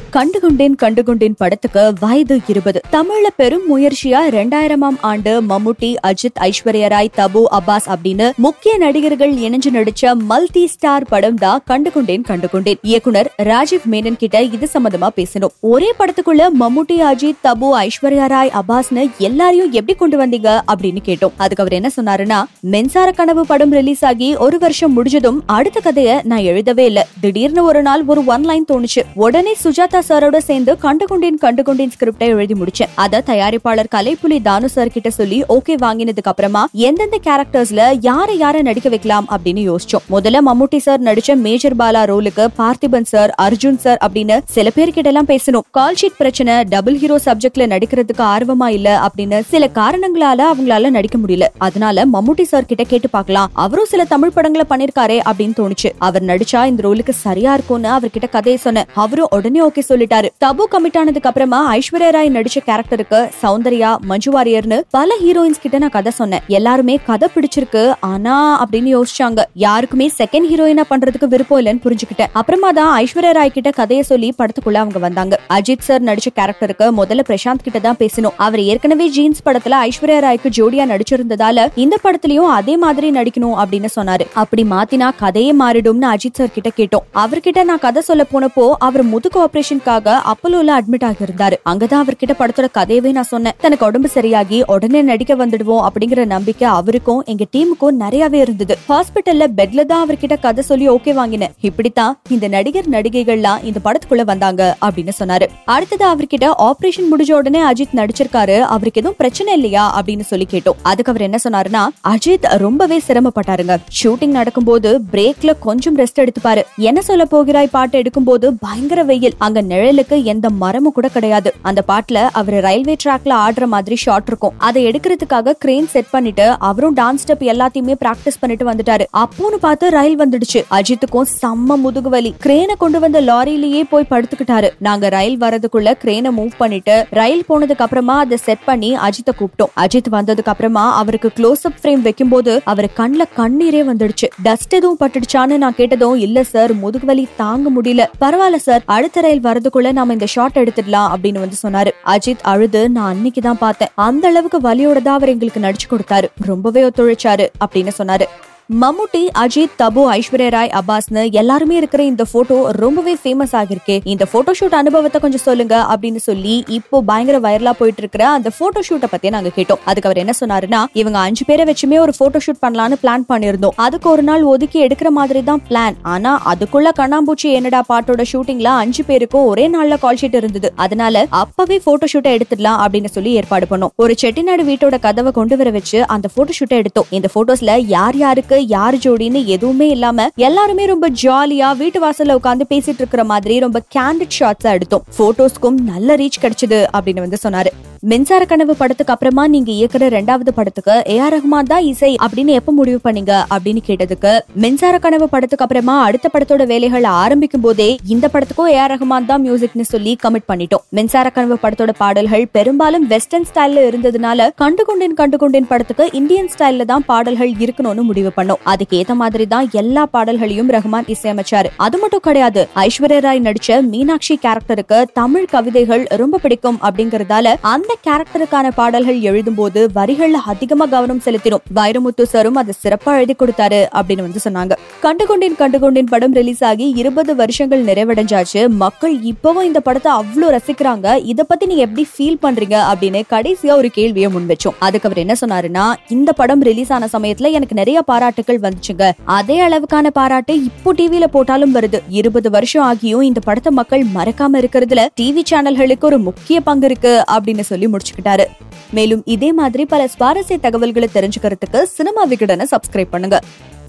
கண்டுகொண்டேன் கண்டுகொண்டேன் படத்துக்கு வயது இருபது தமிழ்ல பெரும் முயற்சியா ரெண்டாயிரமாம் ஆண்டு மம்முட்டி அஜித் ஐஸ்வர்யா ராய் தபு அப்பாஸ் அப்படின்னு முக்கிய நடிகர்கள் இணைஞ்சு நடிச்ச மல்டி ஸ்டார் படம் தான் கண்டுகொண்டேன் கண்டுகொண்டேன் இயக்குனர் ராஜீவ் மேனன் கிட்ட இது சம்பந்தமா பேசணும் ஒரே படத்துக்குள்ள மம்முட்டி அஜித் தபு ஐஸ்வர்யா ராய் அப்பாஸ்னு எல்லாரையும் எப்படி கொண்டு வந்தீங்க அப்படின்னு கேட்டோம் அதுக்கு அவர் என்ன சொன்னாருன்னா மின்சார கனவு படம் ரிலீஸ் ஆகி ஒரு வருஷம் முடிஞ்சதும் அடுத்த கதைய நான் எழுதவே இல்ல திடீர்னு ஒரு நாள் ஒரு ஒன் லைன் தோணுச்சு உடனே சுஜாதா சாரோட சேர்ந்து கண்டுகொண்டேன் கண்டுகொண்டேன் ஸ்கிரிப்டை எழுதி முடிச்சேன் அத தயாரிப்பாளர் கலைப்புலி தானு சார் கிட்ட சொல்லி ஓகே வாங்கினதுக்கு அப்புறமா எந்தெந்த கேரக்டர்ஸ்ல யார யார நடிக்க வைக்கலாம் அப்படின்னு யோசிச்சோம் முதல்ல மம்முட்டி சார் நடிச்ச மேஜர் பாலா ரோலுக்கு பார்த்திபன் சார் அர்ஜுன் சார் அப்படின்னு சில பேர்கிட்ட எல்லாம் பேசணும் கால் ஷீட் பிரச்சனை டபுள் ஹீரோ சப்ஜெக்ட்ல நடிக்கிறதுக்கு ஆர்வமா இல்ல அப்படின்னு சில காரணங்களால அவங்களால நடிக்க முடியல அதனால மம்முட்டி சார் கிட்ட கேட்டு பார்க்கலாம் அவரும் சில தமிழ் படங்களை பண்ணிருக்காரே அப்படின்னு தோணுச்சு அவர் நடிச்சா இந்த ரோலுக்கு சரியா இருக்கும்னு அவர்கிட்ட கதையை சொன்னேன் அவரும் உடனே ஓகே சொல்லிட்டாரு தபு கமிட் ஆனதுக்கு அப்புறமா ஐஸ்வர்யா ராய் நடிச்ச கேரக்டருக்கு சௌந்தர்யா மஞ்சு வாரியர்னு பல ஹீரோயின்ஸ் கிட்ட நான் கதை சொன்னேன் எல்லாருமே கதை பிடிச்சிருக்கு ஆனா அப்படின்னு யோசிச்சாங்க யாருக்குமே செகண்ட் ஹீரோயினா பண்றதுக்கு விருப்பம் இல்லைன்னு புரிஞ்சுக்கிட்டேன் அப்புறமா தான் ஐஸ்வர்யா ராய் கிட்ட கதையை சொல்லி படத்துக்குள்ள அவங்க வந்தாங்க அஜித் சார் நடிச்ச கேரக்டருக்கு முதல்ல பிரசாந்த் கிட்ட தான் பேசணும் அவர் ஏற்கனவே ஜீன்ஸ் படத்துல ஐஸ்வர்யா ராய்க்கு ஜோடியா நடிச்சிருந்ததால இந்த படத்துலயும் அதே மாதிரி நடிக்கணும் அப்படின்னு சொன்னாரு அப்படி மாத்தினா கதையே மாறிடும்னு அஜித் சார் கிட்ட கேட்டோம் அவர்கிட்ட நான் கதை சொல்ல போனப்போ அவர் முதுகு ஆபரேஷனுக்காக அப்பலோல அட்மிட் ஆகியிருந்தாரு அங்கதான் அவர்கிட்ட படத்தோட கதையவே நான் சொன்னேன் தனக்கு உடம்பு சரியாகி உடனே நடிக்க வந்துடுவோம் அப்படிங்கிற நம்பிக்கை அவருக்கும் எங்க டீமுக்கும் நிறையவே இருந்தது ஹாஸ்பிட்டல்ல பெட்ல தான் அவர்கிட்ட கதை சொல்லி ஓகே வாங்கினேன் இப்படித்தான் இந்த நடிகர் நடிகைகள்லாம் இந்த படத்துக்குள்ள வந்தாங்க அப்படின்னு சொன்னாரு அடுத்தது அவர்கிட்ட ஆபரேஷன் முடிஞ்ச உடனே அஜித் நடிச்சிருக்காரு அவருக்கு எதுவும் பிரச்சனை இல்லையா அப்படின்னு சொல்லி கேட்டோம் அதுக்கு அவர் என்ன சொன்னாருன்னா அஜித் ரொம்பவே சிரமப்பட்டாருங்க ஷூட்டிங் நடக்கும்போது பிரேக்ல கொஞ்சம் ரெஸ்ட் எடுத்துப்பாரு என்ன சொல்ல போகிறாய் பாட்டு எடுக்கும்போது பயங்கர வெயில் அங்க நிழலுக்கு எந்த மரமும் கூட கிடையாது அந்த பாட்டுல அவர் ரயில்வே ட்ராக்ல ஆடுற மாதிரி ஷாட் இருக்கும் அதை எடுக்கிறதுக்காக கிரேன் செட் பண்ணிட்டு அவரும் டான்ஸ் ஸ்டெப் எல்லாத்தையுமே பிராக்டிஸ் பண்ணிட்டு வந்துட்டாரு அப்போன்னு பார்த்து ரயில் வந்துடுச்சு அஜித்துக்கும் செம்ம முதுகு வலி கிரேனை கொண்டு வந்த லாரியிலேயே போய் படுத்துக்கிட்டாரு நாங்க ரயில் வரதுக்குள்ள கிரேனை மூவ் பண்ணிட்டு ரயில் போனதுக்கு அப்புறமா அதை செட் பண்ணி அஜித்தை கூப்பிட்டோம் அஜித் வந்ததுக்கு அப்புறமா அவருக்கு க்ளோஸ் அப் ஃப்ரேம் வைக்கும்போது அவர் கண்ணுல கண்ணீரே வந்துடுச்சு டஸ்ட் எதுவும் பட்டுடுச்சான்னு நான் கேட்டதும் இல்ல சார் முதுகு வலி தாங்க முடியல பரவாயில்ல சார் அடுத்த ரயில் வரதுக்குள்ள நாம இந்த ஷாட் எடுத்துடலாம் அப்படின்னு வந்து சொன்னாரு அஜித் அழுது நான் அன்னைக்கு தான் பார்த்தேன் அந்த அளவுக்கு வலியோட தான் அவர் எங்களுக்கு நடிச்சு கொடுத்தாரு ரொம்பவே ஒத்துழைச்சாரு அப்படின்னு சொன்னாரு மம்முட்டி அஜித் தபு ஐஸ்வர்யா ராய் அப்பாஸ்னு எல்லாருமே இருக்கிற இந்த போட்டோ ரொம்பவே ஃபேமஸ் ஆகிருக்கு இந்த போட்டோ ஷூட் அனுபவத்தை கொஞ்சம் சொல்லுங்க அப்படின்னு சொல்லி இப்போ பயங்கர வைரலா போயிட்டு இருக்கிற அந்த போட்டோ ஷூட்டை பத்தி நாங்க கேட்டோம் அதுக்கு அவர் என்ன சொன்னாருன்னா இவங்க அஞ்சு பேரை வச்சுமே ஒரு போட்டோ ஷூட் பண்ணலாம்னு பிளான் பண்ணிருந்தோம் அதுக்கு ஒரு நாள் ஒதுக்கி எடுக்கிற மாதிரி தான் பிளான் ஆனா அதுக்குள்ள கண்ணாம்பூச்சி என்னடா பாட்டோட ஷூட்டிங்ல அஞ்சு பேருக்கும் ஒரே நாள்ல கால் ஷீட் இருந்தது அதனால அப்பவே போட்டோ ஷூட்டை எடுத்துடலாம் அப்படின்னு சொல்லி ஏற்பாடு பண்ணோம் ஒரு செட்டிநாடு வீட்டோட கதவை கொண்டு வர வச்சு அந்த போட்டோ ஷூட்டை எடுத்தோம் இந்த போட்டோஸ்ல யார் யாருக்கு யார் ஜோடின்னு எதுவுமே இல்லாம எல்லாருமே ரொம்ப ஜாலியா வீட்டு வாசல்ல உட்காந்து பேசிட்டு இருக்கிற மாதிரி ரொம்ப கேண்டிட் ஷாட்ஸ் எடுத்தோம் போட்டோஸ்க்கும் நல்ல ரீச் கிடைச்சது அப்படின்னு வந்து சொன்னாரு மின்சார கனவு படத்துக்கு அப்புறமா நீங்க இயக்குற ரெண்டாவது படத்துக்கு ஏ ஆர் ரஹ்மான் தான் இசை அப்படின்னு எப்ப முடிவு பண்ணீங்க அப்படின்னு கேட்டதுக்கு மின்சார கனவு படத்துக்கு அப்புறமா அடுத்த படத்தோட வேலைகள் ஆரம்பிக்கும் போதே இந்த படத்துக்கும் ஏ ஆர் ரஹ்மான் தான் மியூசிக்னு சொல்லி கமிட் பண்ணிட்டோம் மின்சார கனவு படத்தோட பாடல்கள் பெரும்பாலும் வெஸ்டர்ன் ஸ்டைல்ல இருந்ததுனால கண்டுகொண்டேன் கண்டுகொண்டேன் படத்துக்கு இந்தியன் ஸ்டைல்ல தான் பாடல்கள் இருக்கணும்னு முடிவு பண்ணோம் அதுக்கு ஏத்த மாதிரி தான் எல்லா பாடல்களையும் ரஹ்மான் இசையமைச்சாரு அது மட்டும் கிடையாது ஐஸ்வர்யா ராய் நடிச்ச மீனாட்சி கேரக்டருக்கு தமிழ் கவிதைகள் ரொம்ப பிடிக்கும் அப்படிங்கறதால அந்த கேரக்டருக்கான பாடல்கள் எழுதும்போது வரிகள்ல அதிகமா கவனம் செலுத்தினோம் வைரமுத்து சாரும் அதை சிறப்பா எழுதி கொடுத்தாரு அப்படின்னு வந்து சொன்னாங்க கண்டுகொண்டேன் கண்டுகொண்டேன் படம் ரிலீஸ் ஆகி இருபது வருஷங்கள் நிறைவடைஞ்சாச்சு மக்கள் இப்பவும் இந்த படத்தை அவ்வளவு ரசிக்கிறாங்க இத பத்தி நீங்க எப்படி ஃபீல் பண்றீங்க அப்படின்னு கடைசியா ஒரு கேள்வியை முன் வச்சோம் அதுக்கு அவர் என்ன சொன்னாருன்னா இந்த படம் ரிலீஸ் ஆன சமயத்துல எனக்கு நிறைய பாராட்டுகள் வந்துச்சுங்க அதே அளவுக்கான பாராட்டு இப்போ டிவில போட்டாலும் வருது இருபது வருஷம் ஆகியும் இந்த படத்தை மக்கள் மறக்காம இருக்கிறதுல டிவி சேனல்களுக்கு ஒரு முக்கிய பங்கு இருக்கு அப்படின்னு சொல்லி முடிச்சுக்கிட்டாரு மேலும் இதே மாதிரி பல சுவாரஸ்ய தகவல்களை தெரிஞ்சுக்கிறதுக்கு சினிமா விகடனை சப்ஸ்கிரைப் பண்ணுங்க